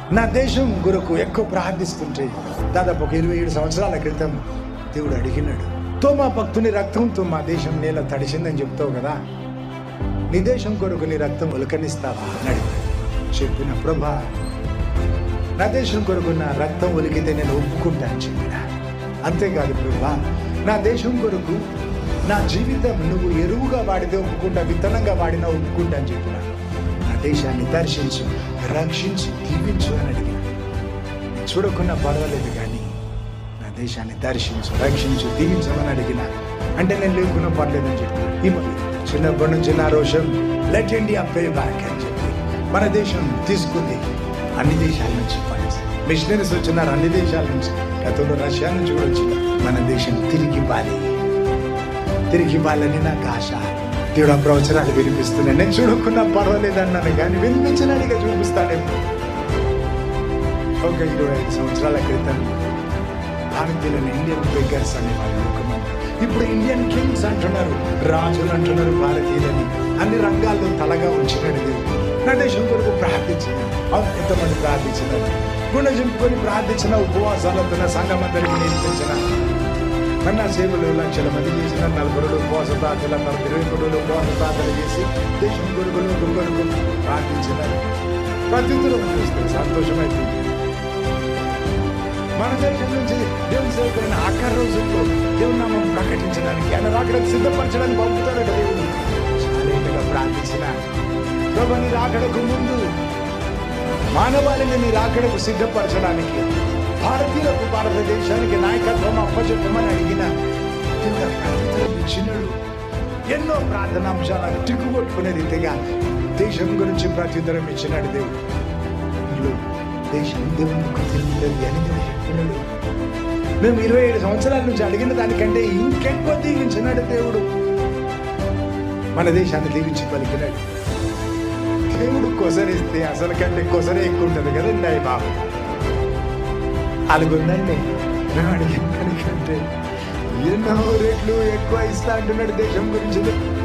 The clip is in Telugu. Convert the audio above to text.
నా దేశం కొరకు ఎక్కువ ప్రార్థిస్తుంటే దాదాపు ఒక ఇరవై ఏడు సంవత్సరాల క్రితం దేవుడు అడిగినాడు తోమా భక్తుని రక్తంతో మా దేశం నేల తడిసిందని చెప్తావు కదా నీ దేశం కొరకు నీ రక్తం ఉలకనిస్తావా అని అడిగాడు చెప్పిన ప్రభా నా దేశం కొరకు నా రక్తం ఒలికితే నేను ఒప్పుకుంటాను చెప్పిన అంతేకాదు ప్రభా నా దేశం కొరకు నా జీవితం నువ్వు ఎరువుగా వాడితే ఒప్పుకుంటా విత్తనంగా వాడినా ఒప్పుకుంటా అని చెప్పిన నా దేశాన్ని దర్శించు రక్షించు దీవించు అని అడిగిన నేను చూడకున్నా పర్వాలేదు కానీ నా దేశాన్ని దర్శించు రక్షించు దీవించమని అడిగిన అంటే నేను లేకున్నా పర్లేదని చెప్పిన ఈ మ- చిన్నప్పటి నుంచి నా రోషం లెట్ ఇండియా పే బ్యాక్ అని చెప్పి మన దేశం తీసుకుంది అన్ని దేశాల నుంచి ఫండ్స్ మిషనరీస్ వచ్చినారు అన్ని దేశాల నుంచి గతంలో రష్యా నుంచి కూడా వచ్చిన మన దేశం తిరిగి ఇవ్వాలి తిరిగి ఇవ్వాలని నాకు ఆశ దేవుడు ఆ ప్రవచనాలు వినిపిస్తున్నాయి నేను చూడకున్నా పర్వాలేదు అన్నాను కానీ వినిపించినట్టుగా చూపిస్తాడేమో ఒక ఇరవై ఐదు సంవత్సరాల క్రితం భారతీయులను ఇండియన్ బెగ్గర్స్ అనే వాళ్ళు లోకమంతా. ఇప్పుడు ఇండియన్ కింగ్స్ అంటున్నారు రాజులు అంటున్నారు భారతీయులని అన్ని రంగాల్లో తలగా ఉంచినాడు దేవుడు నా దేశం కొరకు ప్రార్థించిన అవును ఎంతమంది ప్రార్థించినారు గుండె చింపుకొని ప్రార్థించిన ఉపవాసాలతో నా సంఘం అందరికి నేర్పించిన కన్నా సేవలు లక్షల మంది చేసిన నలుగురులు ఉపవాస ప్రార్థనలు అన్నారు ఇరవై మూడు ఉపవాస ప్రార్థనలు చేసి దేశం కొడుకులు కొడుకు ప్రార్థించినారు ప్రత్యుత్తరం చూస్తే సంతోషమైపోయింది మన దేశం నుంచి దేవుని సేవకులైన ఆఖరి రోజుల్లో దేవుని నామం ప్రకటించడానికి ఆయన రాకడకు సిద్ధపరచడానికి పంపుతాడు దేవుడు చాలేటగా ప్రార్థించిన ప్రభు నీ రాకడకు ముందు మానవాళిని నీ రాకడకు సిద్ధపరచడానికి భారతీయులకు భారతదేశానికి నాయకత్వం అప్పచెప్పమని అడిగిన దేవుడు ఆ ప్రత్యుత్తరం ఇచ్చినాడు ఎన్నో ప్రార్థనాంశాలను టిక్కుకొట్టుకునే రీతిగా దేశం గురించి ప్రత్యుత్తరం ఇచ్చినాడు దేవుడు ఇంట్లో దేశం దేవుని కృతజ్ఞతలు అని దేవుడు చెప్పినాడు మేము ఇరవై ఏడు సంవత్సరాల నుంచి అడిగిన దానికంటే ఇంకెక్కువ దీవించినాడు దేవుడు మన దేశాన్ని దీవించి పలికినాడు దేవుడు కొసరిస్తే అసలు కంటే కొసరే ఎక్కువ ఉంటుంది కదండి అయ్యి బాబు అలాగుందండి మేము అడిగిన దానికంటే ఎన్నో రేట్లు ఎక్కువ ఇస్తా అంటున్నాడు దేశం గురించి